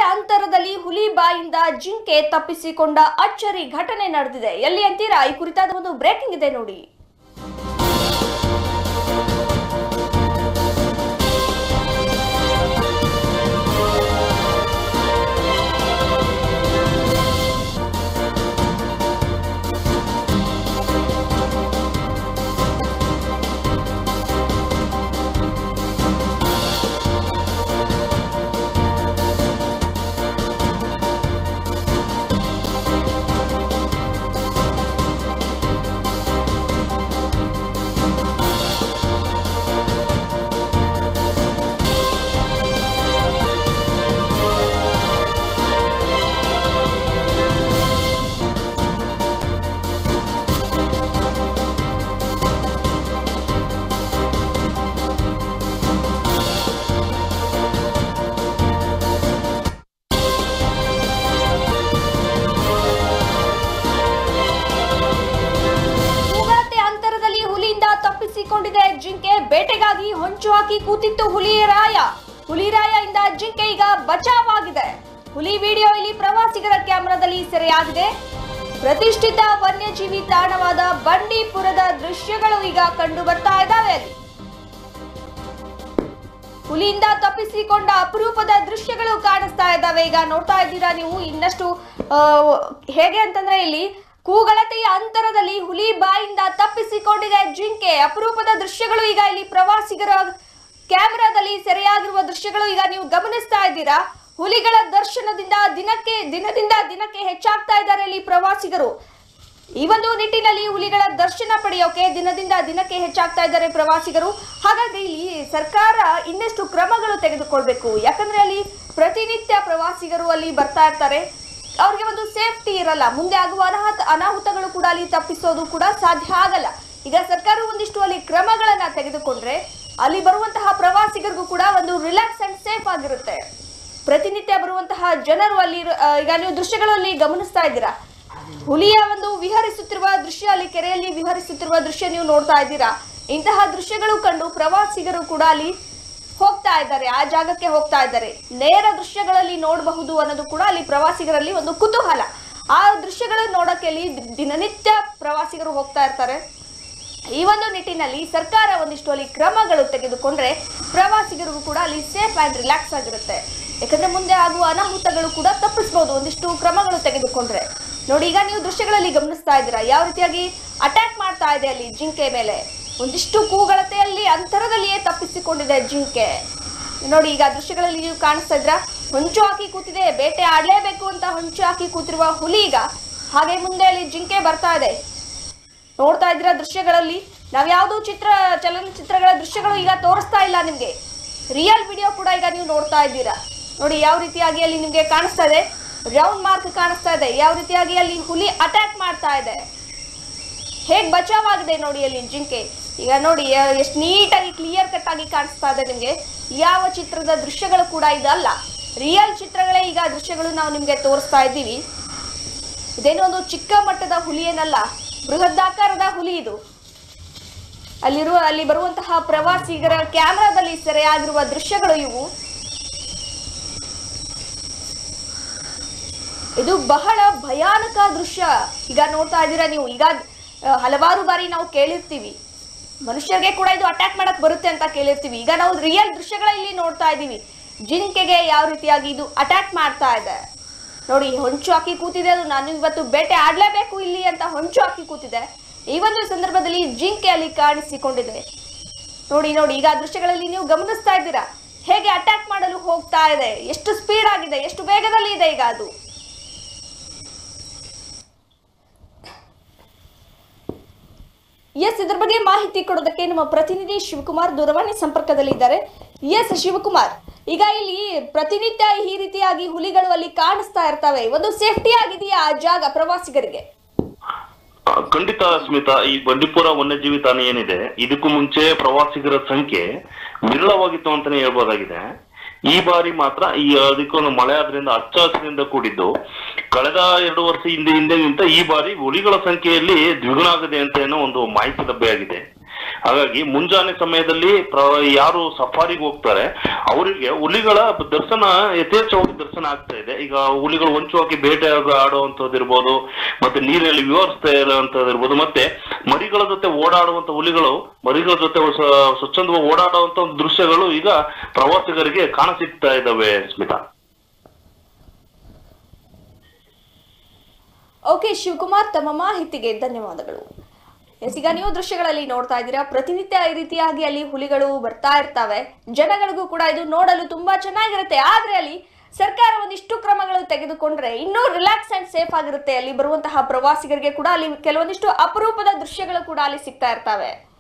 ಅಂತರದಲ್ಲಿ ಹುಲಿ ಬಾಯಿಂದ ಜಿಂಕೆ ತಪ್ಪಿಸಿಕೊಂಡ ಅಚ್ಚರಿ ಘಟನೆ ನಡೆದಿದೆ ಎಲ್ಲಿ ಅಂತೀರಾ ಈ ಕುರಿತಾದ ಒಂದು ಬ್ರೇಕಿಂಗ್ ಇದೆ ನೋಡಿ ತೂಗಾತೆ ಅಂತರದಲ್ಲಿ ಹುಲಿಯಿಂದ ತಪ್ಪಿಸಿಕೊಂಡಿದೆ ಜಿಂಕೆ ಬೇಟೆಗಾಗಿ ಹೊಂಚು ಹಾಕಿ ಕೂತಿತ್ತು ಹುಲಿರಾಯ ಹುಲಿರಾಯದಿಂದ ಜಿಂಕೆ ಈಗ ಬಚಾವಾಗಿದೆ ಹುಲಿ ವಿಡಿಯೋ ಇಲ್ಲಿ ಪ್ರವಾಸಿಗರ ಕ್ಯಾಮೆರಾದಲ್ಲಿ ಸೆರೆಯಾಗಿದೆ ಪ್ರತಿಷ್ಠಿತ ವನ್ಯಜೀವಿ ತಾಣವಾದ ಬಂಡೀಪುರದ ದೃಶ್ಯಗಳು ಈಗ ಕಂಡು ಬರ್ತಾ ಇದ್ದಾವೆ ಅಲ್ಲಿ ಹುಲಿಯಿಂದ ತಪ್ಪಿಸಿಕೊಂಡ ಅಪರೂಪದ ದೃಶ್ಯಗಳು ಕಾಣಿಸ್ತಾ ಇದ್ದಾವೆ ಈಗ ನೋಡ್ತಾ ಇದ್ದೀರಾ ನೀವು ಇನ್ನಷ್ಟು ಆ, ಹೇಗೆ ಅಂತಂದ್ರೆ ಇಲ್ಲಿ ಕೂಗಳತೆಯ ಅಂತರದಲ್ಲಿ ಹುಲಿ ಬಾಯಿಂದ ತಪ್ಪಿಸಿಕೊಂಡಿದೆ ಜಿಂಕೆ ಅಪರೂಪದ ದೃಶ್ಯಗಳು ಈಗ ಇಲ್ಲಿ ಪ್ರವಾಸಿಗರ ಕ್ಯಾಮೆರಾದಲ್ಲಿ ಸೆರೆಯಾಗಿರುವ ದೃಶ್ಯಗಳು ಈಗ ನೀವು ಗಮನಿಸ್ತಾ ಇದ್ದೀರಾ ಹುಲಿಗಳ ದರ್ಶನದಿಂದ ದಿನಕ್ಕೆ ದಿನದಿಂದ ದಿನಕ್ಕೆ ಹೆಚ್ಚಾಗ್ತಾ ಇದ್ದಾರೆ ಇಲ್ಲಿ ಪ್ರವಾಸಿಗರು ಈ ಒಂದು ನಿಟ್ಟಿನಲ್ಲಿ ಹುಲಿಗಳ ದರ್ಶನ ಪಡೆಯೋಕೆ ದಿನದಿಂದ ದಿನಕ್ಕೆ ಹೆಚ್ಚಾಗ್ತಾ ಇದ್ದಾರೆ ಪ್ರವಾಸಿಗರು ಹಾಗಾಗಿ ಇಲ್ಲಿ ಸರ್ಕಾರ ಇನ್ನಷ್ಟು ಕ್ರಮಗಳು ತೆಗೆದುಕೊಳ್ಬೇಕು ಯಾಕಂದ್ರೆ ಅಲ್ಲಿ ಪ್ರತಿನಿತ್ಯ ಪ್ರವಾಸಿಗರು ಅಲ್ಲಿ ಬರ್ತಾ ಇರ್ತಾರೆ ಅವ್ರಿಗೆ ಒಂದು ಸೇಫ್ಟಿ ಇರಲ್ಲ ಮುಂದೆ ಆಗುವ ಅನಾಹುತ ಅನಾಹುತಗಳು ಕೂಡ ಅಲ್ಲಿ ತಪ್ಪಿಸೋದು ಕೂಡ ಸಾಧ್ಯ ಆಗಲ್ಲ ಈಗ ಸರ್ಕಾರ ಒಂದಿಷ್ಟು ಅಲ್ಲಿ ಕ್ರಮಗಳನ್ನ ತೆಗೆದುಕೊಂಡ್ರೆ ಅಲ್ಲಿ ಬರುವಂತಹ ಪ್ರವಾಸಿಗರಿಗೂ ಕೂಡ ಒಂದು ರಿಲ್ಯಾಕ್ಸ್ ಅಂಡ್ ಸೇಫ್ ಆಗಿರುತ್ತೆ ಪ್ರತಿನಿತ್ಯ ಬರುವಂತಹ ಜನರು ಅಲ್ಲಿ ಇರು- ಆ, ಈಗ ನೀವು ದೃಶ್ಯಗಳಲ್ಲಿ ಗಮನಿಸ್ತಾ ಇದ್ದೀರಾ ಹುಲಿಯ ಒಂದು ವಿಹರಿಸುತ್ತಿರುವ ದೃಶ್ಯ ಅಲ್ಲಿ ಕೆರೆಯಲ್ಲಿ ವಿಹರಿಸುತ್ತಿರುವ ದೃಶ್ಯ ನೀವು ನೋಡ್ತಾ ಇದ್ದೀರಾ ಇಂತಹ ದೃಶ್ಯಗಳು ಕಂಡು ಪ್ರವಾಸಿಗರು ಕೂಡ ಅಲ್ಲಿ ಹೋಗ್ತಾ ಇದ್ದಾರೆ ಆ ಜಾಗಕ್ಕೆ ಹೋಗ್ತಾ ಇದ್ದಾರೆ ನೇರ ದೃಶ್ಯಗಳಲ್ಲಿ ನೋಡಬಹುದು ಅನ್ನೋದು ಕೂಡ ಅಲ್ಲಿ ಪ್ರವಾಸಿಗರಲ್ಲಿ ಒಂದು ಕುತೂಹಲ ಆ ದೃಶ್ಯಗಳು ನೋಡಕ್ಕೆ ಅಲ್ಲಿ ದಿನನಿತ್ಯ ಪ್ರವಾಸಿಗರು ಹೋಗ್ತಾ ಇರ್ತಾರೆ ಈ ಒಂದು ನಿಟ್ಟಿನಲ್ಲಿ ಸರ್ಕಾರ ಒಂದಿಷ್ಟು ಅಲ್ಲಿ ಕ್ರಮಗಳು ತೆಗೆದುಕೊಂಡ್ರೆ ಪ್ರವಾಸಿಗರಿಗೂ ಕೂಡ ಅಲ್ಲಿ ಸೇಫ್ ಅಂಡ್ ರಿಲ್ಯಾಕ್ಸ್ ಆಗಿರುತ್ತೆ ಯಾಕಂದ್ರೆ ಮುಂದೆ ಆಗುವ ಅನಾಹುತಗಳು ಕೂಡ ತಪ್ಪಿಸಬಹುದು ಒಂದಿಷ್ಟು ಕ್ರಮಗಳು ತೆಗೆದುಕೊಂಡ್ರೆ ನೋಡಿ ಈಗ ನೀವು ದೃಶ್ಯಗಳಲ್ಲಿ ಗಮನಿಸ್ತಾ ಇದ್ದೀರಾ ಯಾವ ರೀತಿಯಾಗಿ ಅಟ್ಯಾಕ್ ಮಾಡ್ತಾ ಇದೆ ಅಲ್ಲಿ ಜಿಂಕೆ ಮೇಲೆ ಒಂದಿಷ್ಟು ಕೂಗಳತೆಯಲ್ಲಿ ಅಂತರದಲ್ಲಿಯೇ ತಪ್ಪಿಸಿಕೊಂಡಿದೆ ಜಿಂಕೆ ನೋಡಿ ಈಗ ದೃಶ್ಯಗಳಲ್ಲಿ ನೀವು ಕಾಣಿಸ್ತಾ ಇದ್ರ ಹೊಂಚು ಹಾಕಿ ಕೂತಿದೆ ಬೇಟೆ ಆಡ್ಲೇಬೇಕು ಅಂತ ಹೊಂಚು ಹಾಕಿ ಕೂತಿರುವ ಹುಲಿ ಈಗ ಹಾಗೆ ಮುಂದೆ ಅಲ್ಲಿ ಜಿಂಕೆ ಬರ್ತಾ ಇದೆ ನೋಡ್ತಾ ಇದ್ದೀರಾ ದೃಶ್ಯಗಳಲ್ಲಿ ನಾವ್ ಯಾವ್ದು ಚಿತ್ರ ಚಲನಚಿತ್ರಗಳ ದೃಶ್ಯಗಳು ಈಗ ತೋರಿಸ್ತಾ ಇಲ್ಲ ನಿಮ್ಗೆ ರಿಯಲ್ ವಿಡಿಯೋ ಕೂಡ ಈಗ ನೀವು ನೋಡ್ತಾ ಇದ್ದೀರಾ ನೋಡಿ ಯಾವ ರೀತಿಯಾಗಿ ಅಲ್ಲಿ ನಿಮ್ಗೆ ಕಾಣಿಸ್ತಾ ಇದೆ ರೌಂಡ್ ಮಾರ್ಕ್ ಕಾಣಿಸ್ತಾ ಇದೆ ಯಾವ ರೀತಿಯಾಗಿ ಅಲ್ಲಿ ಹುಲಿ ಅಟ್ಯಾಕ್ ಮಾಡ್ತಾ ಇದೆ ಹೇಗ್ ಬಚಾವಾಗಿದೆ ನೋಡಿ ಅಲ್ಲಿ ಜಿಂಕೆ ಈಗ ನೋಡಿ ಎಷ್ಟು ನೀಟಾಗಿ ಕ್ಲಿಯರ್ ಕಟ್ ಆಗಿ ಕಾಣಿಸ್ತಾ ಇದೆ ನಿಮ್ಗೆ ಯಾವ ಚಿತ್ರದ ದೃಶ್ಯಗಳು ಕೂಡ ಇದಲ್ಲ ರಿಯಲ್ ಚಿತ್ರಗಳೇ ಈಗ ದೃಶ್ಯಗಳು ನಾವು ನಿಮ್ಗೆ ತೋರಿಸ್ತಾ ಇದ್ದೀವಿ ಇದೇನೋ ಒಂದು ಚಿಕ್ಕ ಮಟ್ಟದ ಹುಲಿ ಏನಲ್ಲ ಬೃಹದಾಕಾರದ ಹುಲಿ ಇದು ಅಲ್ಲಿರುವ ಅಲ್ಲಿ ಬರುವಂತಹ ಪ್ರವಾಸಿಗರ ಕ್ಯಾಮೆರಾದಲ್ಲಿ ಸೆರೆಯಾಗಿರುವ ದೃಶ್ಯಗಳು ಇವು ಇದು ಬಹಳ ಭಯಾನಕ ದೃಶ್ಯ ಈಗ ನೋಡ್ತಾ ಇದ್ದೀರಾ ನೀವು ಈಗ ಆ, ಹಲವಾರು ಬಾರಿ ನಾವು ಕೇಳಿರ್ತೀವಿ ಮನುಷ್ಯರಿಗೆ ಕೂಡ ಇದು ಅಟ್ಯಾಕ್ ಮಾಡಕ್ ಬರುತ್ತೆ ಅಂತ ಕೇಳಿರ್ತೀವಿ ಈಗ ನಾವು ರಿಯಲ್ ದೃಶ್ಯಗಳ ಇಲ್ಲಿ ನೋಡ್ತಾ ಇದ್ದೀವಿ ಜಿಂಕೆಗೆ ಯಾವ ರೀತಿಯಾಗಿ ಇದು ಅಟ್ಯಾಕ್ ಮಾಡ್ತಾ ಇದೆ ನೋಡಿ ಹೊಂಚು ಹಾಕಿ ಕೂತಿದೆ ಅದು ನಾನು ಇವತ್ತು ಬೇಟೆ ಆಡ್ಲೇಬೇಕು ಇಲ್ಲಿ ಅಂತ ಹೊಂಚು ಹಾಕಿ ಕೂತಿದೆ ಈ ಒಂದು ಸಂದರ್ಭದಲ್ಲಿ ಜಿಂಕೆ ಅಲ್ಲಿ ಕಾಣಿಸಿಕೊಂಡಿದೆ ನೋಡಿ ನೋಡಿ ಈಗ ಆ ದೃಶ್ಯಗಳಲ್ಲಿ ನೀವು ಗಮನಿಸ್ತಾ ಇದ್ದೀರಾ ಹೇಗೆ ಅಟ್ಯಾಕ್ ಮಾಡಲು ಹೋಗ್ತಾ ಇದೆ ಎಷ್ಟು ಸ್ಪೀಡ್ ಆಗಿದೆ ಎಷ್ಟು ವೇಗದಲ್ಲಿ ಇದೆ ಈಗ ಅದು ಎಸ್ ಇದ್ರ ಬಗ್ಗೆ ಮಾಹಿತಿ ಕೊಡೋದಕ್ಕೆ ನಮ್ಮ ಪ್ರತಿನಿಧಿ ಶಿವಕುಮಾರ್ ದೂರವಾಣಿ ಸಂಪರ್ಕದಲ್ಲಿದ್ದಾರೆ ಎಸ್ ಶಿವಕುಮಾರ್ ಈಗ ಇಲ್ಲಿ ಪ್ರತಿನಿತ್ಯ ಈ ರೀತಿಯಾಗಿ ಹುಲಿಗಳು ಅಲ್ಲಿ ಕಾಣಿಸ್ತಾ ಇರ್ತವೆ ಒಂದು ಸೇಫ್ಟಿ ಆಗಿದೆಯಾ ಆ ಜಾಗ ಪ್ರವಾಸಿಗರಿಗೆ ಆ, ಖಂಡಿತ ಸ್ಮಿತಾ ಈ ಬಂಡೀಪುರ ವನ್ಯಜೀವಿ ತಾಣ ಏನಿದೆ ಇದಕ್ಕೂ ಮುಂಚೆ ಪ್ರವಾಸಿಗರ ಸಂಖ್ಯೆ ವಿರಳವಾಗಿತ್ತು ಅಂತಾನೆ ಹೇಳ್ಬೋದಾಗಿದೆ ಈ ಬಾರಿ ಮಾತ್ರ ಈ ಅದಕ್ಕೊಂದು ಮಳೆ ಆದ್ರಿಂದ ಹಚ್ಚ ಹಸಿರಿಂದ ಕೂಡಿದ್ದು ಕಳೆದ ಎರಡು ವರ್ಷ ಹಿಂದೆ ಹಿಂದೆಗಿಂತ ಈ ಬಾರಿ ಹುಲಿಗಳ ಸಂಖ್ಯೆಯಲ್ಲಿ ದ್ವಿಗುಣ ಆಗಿದೆ ಅಂತ ಏನೋ ಒಂದು ಮಾಹಿತಿ ಲಭ್ಯ ಆಗಿದೆ ಹಾಗಾಗಿ ಮುಂಜಾನೆ ಸಮಯದಲ್ಲಿ ಪ್ರ- ಯಾರು ಸಫಾರಿಗೆ ಹೋಗ್ತಾರೆ ಅವರಿಗೆ ಹುಲಿಗಳ ದರ್ಶನ ಯಥೇಚ್ಛವಾಗಿ ದರ್ಶನ ಆಗ್ತಾ ಇದೆ ಈಗ ಹುಲಿಗಳು ಹೊಂಚು ಹಾಕಿ ಬೇಟೆ ಆಡುವಂತದ್ದು ಇರ್ಬೋದು ಮತ್ತೆ ನೀರಿನಲ್ಲಿ ವಿವರಿಸ್ತಾ ಇರುವಂತದ್ದು ಇರ್ಬೋದು ಮತ್ತೆ ಮರಿಗಳ ಜೊತೆ ಓಡಾಡುವಂತ ಹುಲಿಗಳು ಮರಿಗಳ ಜೊತೆ ಸ- ಸ್ವಚ್ಛಂದವಾಗಿ ಓಡಾಡುವಂತ ಒಂದು ದೃಶ್ಯಗಳು ಈಗ ಪ್ರವಾಸಿಗರಿಗೆ ಕಾಣಸಿಗ್ತಾ ಇದ್ದಾವೆ ಸ್ಮಿತಾ ಓಕೆ ಶಿವಕುಮಾರ್ ತಮ್ಮ ಮಾಹಿತಿಗೆ ಧನ್ಯವಾದಗಳು ಎಸ್, ಈಗ ನೀವು ದೃಶ್ಯಗಳಲ್ಲಿ ನೋಡ್ತಾ ಇದ್ದೀರಾ ಪ್ರತಿನಿತ್ಯ ಈ ರೀತಿಯಾಗಿ ಅಲ್ಲಿ ಹುಲಿಗಳು ಬರ್ತಾ ಇರ್ತವೆ ಜನಗಳಿಗೂ ಕೂಡ ಇದು ನೋಡಲು ತುಂಬಾ ಚೆನ್ನಾಗಿರುತ್ತೆ ಆದ್ರೆ ಅಲ್ಲಿ ಸರ್ಕಾರ ಒಂದಿಷ್ಟು ಕ್ರಮಗಳು ತೆಗೆದುಕೊಂಡ್ರೆ ಇನ್ನೂ ರಿಲ್ಯಾಕ್ಸ್ ಅಂಡ್ ಸೇಫ್ ಆಗಿರುತ್ತೆ ಅಲ್ಲಿ ಬರುವಂತಹ ಪ್ರವಾಸಿಗರಿಗೆ ಕೂಡ ಅಲ್ಲಿ ಕೆಲವೊಂದಿಷ್ಟು ಅಪರೂಪದ ದೃಶ್ಯಗಳು ಕೂಡ ಅಲ್ಲಿ ಸಿಗ್ತಾ ಇರ್ತವೆ